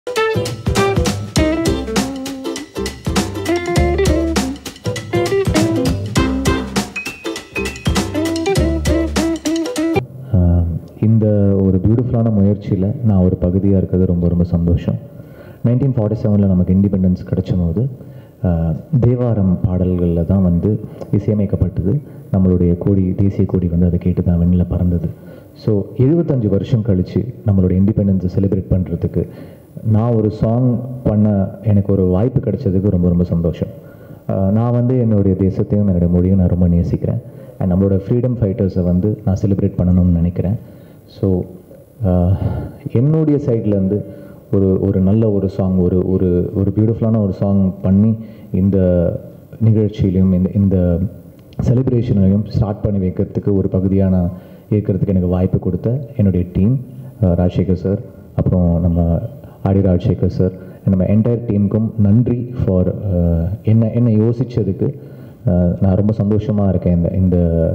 ஆஹ் இந்த ஒரு பியூட்டிஃபுல்லான முயற்சியில் நான் ஒரு பகுதியாக இருக்கிறது ரொம்ப ரொம்ப சந்தோஷம் நைன்டீன் ஃபார்ட்டி செவனில் நமக்கு இண்டிபெண்டன்ஸ் கிடைச்ச போது ஆஹ் தேவாரம் பாடல்களில் தான் வந்து இசையமைக்கப்பட்டது நம்மளுடைய கொடி தேசிய கொடி வந்து அதை கேட்டு தான் வெண்ணில் பறந்தது ஸோ எழுபத்தஞ்சு வருஷம் கழித்து நம்மளோட இண்டிபெண்டன்ஸை செலிப்ரேட் பண்ணுறதுக்கு நான் ஒரு சாங் பண்ண எனக்கு ஒரு வாய்ப்பு கிடைச்சதுக்கு ரொம்ப ரொம்ப சந்தோஷம் ஆஹ் நான் வந்து என்னுடைய தேசத்தையும் என்னுடைய மொழியும் நான் ரொம்ப நேசிக்கிறேன் அண்ட் நம்மளோட ஃப்ரீடம் ஃபைட்டர்ஸை வந்து நான் செலிப்ரேட் பண்ணணும்னு நினைக்கிறேன் ஸோ என்னுடைய சைட்லேருந்து ஒரு ஒரு நல்ல ஒரு சாங் ஒரு ஒரு ஒரு பியூட்டிஃபுல்லான ஒரு சாங் பண்ணி இந்த நிகழ்ச்சியிலையும் இந்த இந்த செலிப்ரேஷனையும் ஸ்டார்ட் பண்ணி வைக்கிறதுக்கு ஒரு பகுதியாக நான் இருக்கிறதுக்கு எனக்கு வாய்ப்பு கொடுத்த என்னுடைய டீம் ராஜசேகர் சார் அப்புறம் நம்ம ஆடி ராஜசேகர் சார் நம்ம என்டையர் டீமுக்கும் நன்றி ஃபார் என்ன என்னை யோசித்ததுக்கு நான் ரொம்ப சந்தோஷமாக இருக்கேன் இந்த இந்த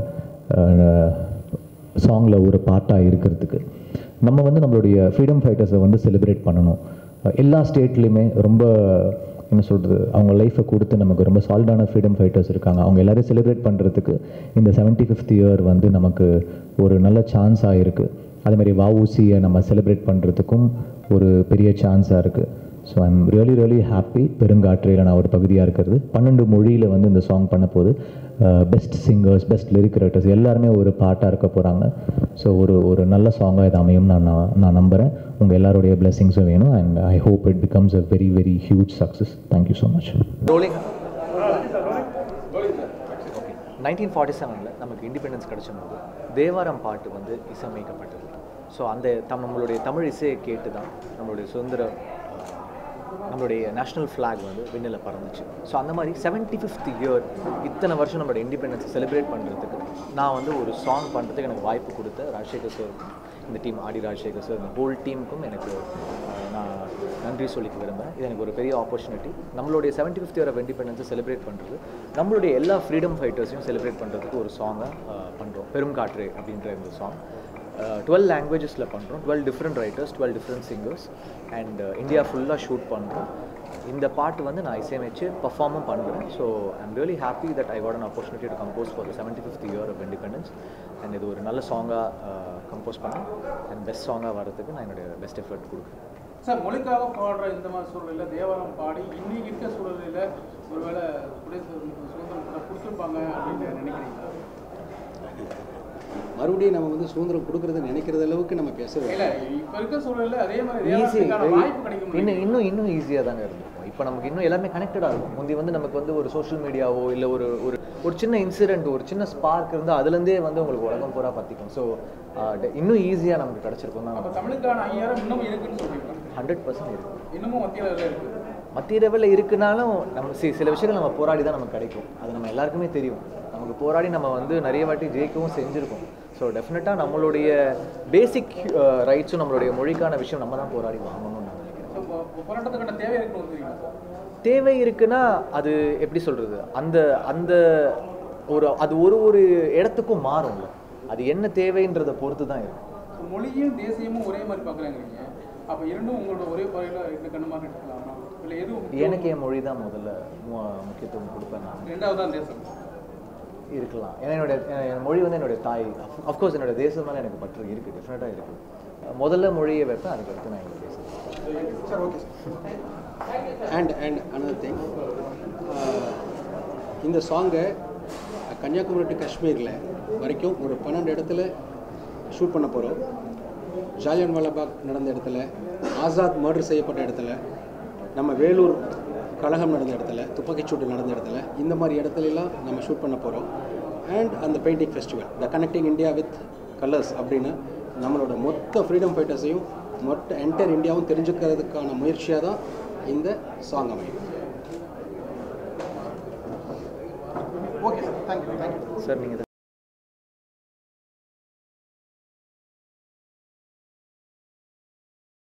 சாங்கில் ஒரு பார்ட்டாக இருக்கிறதுக்கு நம்ம வந்து நம்மளுடைய ஃப்ரீடம் ஃபைட்டர்ஸை வந்து செலிப்ரேட் பண்ணணும் அஹ் எல்லா ஸ்டேட்லேயுமே ரொம்ப என்ன சொல்கிறது அவங்க லைஃப்பை கொடுத்து நமக்கு ரொம்ப சாலிடான ஃப்ரீடம் ஃபைட்டர்ஸ் இருக்காங்க அவங்க எல்லாரையும் செலிப்ரேட் பண்ணுறதுக்கு இந்த செவன்ட்டி ஃபிஃப்த் இயர் வந்து நமக்கு ஒரு நல்ல சான்ஸாக இருக்குது அதேமாதிரி வஉசியை நம்ம செலிப்ரேட் பண்ணுறதுக்கும் ஒரு பெரிய சான்ஸாக இருக்குது so I'm really really happy பெருங்காற்றையில் நான் ஒரு பகுதியாக இருக்கிறது பன்னெண்டு மொழியில் வந்து இந்த சாங் பண்ண போது best singers best lyric writers எல்லாருமே ஒரு பாட்டாக இருக்க போகிறாங்க ஸோ ஒரு ஒரு நல்ல சாங்காக இது அமையும் நான் நான் நான் நம்புகிறேன் உங்கள் எல்லாருடைய பிளெஸிங்ஸும் வேணும் and I hope it becomes a very very huge success thank you so much rolling nineteen forty செவனில் நமக்கு இண்டிபெண்டன்ஸ் கிடைச்ச போது தேவாரம் பாட்டு வந்து இசையமைக்கப்பட்டது ஸோ அந்த தம் நம்மளுடைய தமிழ் இசையை கேட்டு தான் நம்மளுடைய சுதந்திர அஹ், நம்மளுடைய நேஷ்னல் ஃப்ளாக் வந்து விண்ணில் பறந்துச்சு ஸோ அந்த மாதிரி செவன்ட்டி ஃபிஃப்த் இயர் இத்தனை வருஷம் நம்மளோட இண்டிபெண்டன்ஸை செலிப்ரேட் பண்ணுறதுக்கு நான் வந்து ஒரு சாங் பண்ணுறதுக்கு எனக்கு வாய்ப்பு கொடுத்த ராஜசேகர் சாருக்கும் இந்த டீம் ஆடி ராஜசேகர் சார் இந்த ஹோல் டீமுக்கும் எனக்கு அஹ், நான் நன்றி சொல்லிக்க விரும்புகிறேன் இது எனக்கு ஒரு பெரிய ஆப்பர்ச்சுனிட்டி நம்மளுடைய செவன்ட்டி ஃபிஃப்த் இயர் ஆஃப் இண்டிபெண்டன்ஸை செலிப்ரேட் பண்ணுறது நம்மளுடைய எல்லா ஃப்ரீடம் ஃபைட்டர்ஸையும் செலிப்ரேட் பண்ணுறதுக்கு ஒரு சாங்கை பண்ணுறோம் பெரும் காற்று அப்படின்ற இந்த சாங் டுவெல் லாங்குவேஜஸில் பண்ணுறோம் twelve different writers twelve different singers and India ஃபுல்லாக ஷூட் பண்ணுறோம் இந்த பாட்டு வந்து நான் இசையமைச்சு பர்ஃபார்மும் பண்ணுறேன் so I'm really happy that I what an opportunity to compose for seventy fifth year of independence and இது ஒரு நல்ல சாங்காக கம்போஸ் பண்ணேன் அண்ட் பெஸ்ட் சாங்காக வரதுக்கு நான் என்னுடைய பெஸ்ட் எஃபர்ட் கொடுக்குறேன் சார் மொழிக்காக பாடுற இந்த மாதிரி சூழ்நிலையில் தேவாரம் பாடி இன்னைக்கு இருக்க சூழ்நிலையில் ஒருவேளை குடியரசு சுதந்திரம் கூட கொடுத்துருப்பாங்க அப்படின்னு நினைக்கிறீங்களா மறுபடியும் நம்ம வந்து சுதந்திரம் கொடுக்கறத நினைக்கிறது அளவுக்கு நம்ம பேசுறது இல்லை இப்போ இருக்க சூழ்நிலையில் அதே மாதிரி ஈஸி தேவாரத்துக்கான வாய்ப்பு கிடைக்கும் இன்னும் இன்னும் இன்னும் ஈஸியாக தாங்க இருக்கும் இப்போ நமக்கு இன்னும் எல்லாமே கனெக்டடாக இருக்கும் முந்தி வந்து நமக்கு வந்து ஒரு சோஷியல் மீடியாவோ இல்லை ஒரு ஒரு ஒரு சின்ன இன்சிடென்ட் ஒரு சின்ன ஸ்பார்க் இருந்தால் அதுலேருந்தே வந்து உங்களுக்கு உலகம் பூரா பற்றிக்கும் ஸோ இன்னும் ஈஸியாக நமக்கு கிடச்சிருக்கும் அப்போ தான் தமிழுக்கான அங்கீகாரம் இன்னும் இருக்குன்னு சொல்றீங்களா ஹண்ட்ரட் பர்சன்ட் இருக்கும் இன்னமும் மத்திய அளவில் இருக்கு மத்திய லெவலில் இருக்குனாலும் நம்ம சி சில விஷயங்கள் நம்ம போராடி தான் நமக்கு கிடைக்கும் அது நம்ம எல்லாருக்குமே தெரியும் நமக்கு போராடி நம்ம வந்து நிறைய வாட்டி ஜெயிக்கவும் செஞ்சுருக்கோம் ஸோ டெஃபினட்டாக நம்மளுடைய பேசிக் ரைட்ஸும் நம்மளுடைய மொழிக்கான விஷயம் நம்ம தான் போராடி வாங்கணும்னு நான் நினைக்கிறேன் ஸோ இப்போ போராட்டத்துக்கான தேவை இருக்குன்னு தெரியுமா தேவை இருக்குன்னா அது எப்படி சொல்கிறது அந்த அந்த ஒரு அது ஒரு ஒரு இடத்துக்கும் மாறும்ல அது என்ன தேவைன்றதை பொறுத்து தான் இருக்கும் ஸோ மொழியும் தேசியமும் ஒரே மாதிரி பார்க்குறாங்க நீங்கள் அப்போ இரண்டும் உங்களோட ஒரே பறையில் ரெண்டு கண்ணுமாக எடுத்துக்கலாமா இல்லை எதுவும் எனக்கு என் மொழி தான் முதல்ல மு- முக்கியத்துவம் கொடுப்பேன் நான் ரெண்டாவது தான் தேசம் இருக்கலாம் ஏன்னா என்னுடைய என் மொழி வந்து என்னுடைய தாய் அஃப்கோர்ஸ் என்னோட தேசம் மேலே எனக்கு பற்று இருக்குது டெஃபினட்டாக இருக்குது முதல்ல மொழியை வைப்பேன் அதுக்கடுத்து நான் என்னோட தேசம் sir okay and and another thing இந்த சாங்கை கன்னியாகுமரி டு காஷ்மீரில் வரைக்கும் ஒரு பன்னெண்டு இடத்துல ஷூட் பண்ண போகிறோம் ஜாலியன் வாலாபாக் நடந்த இடத்துல ஆசாத் மர்டர் செய்யப்பட்ட இடத்துல நம்ம வேலூர் கழகம் நடந்த இடத்துல துப்பாக்கிச்சூடு நடந்த இடத்துல இந்த மாதிரி இடத்துலலாம் நம்ம ஷூட் பண்ண போகிறோம் அண்ட் அந்த painting festival the connecting India with colours அப்படின்னு நம்மளோட மொத்த ஃப்ரீடம் ஃபைட்டர்ஸையும் மொத்த என்டையர் இந்தியாவும் தெரிஞ்சுக்கிறதுக்கான முயற்சியாக தான் இந்த சாங் அமையும் சார் நீங்கள்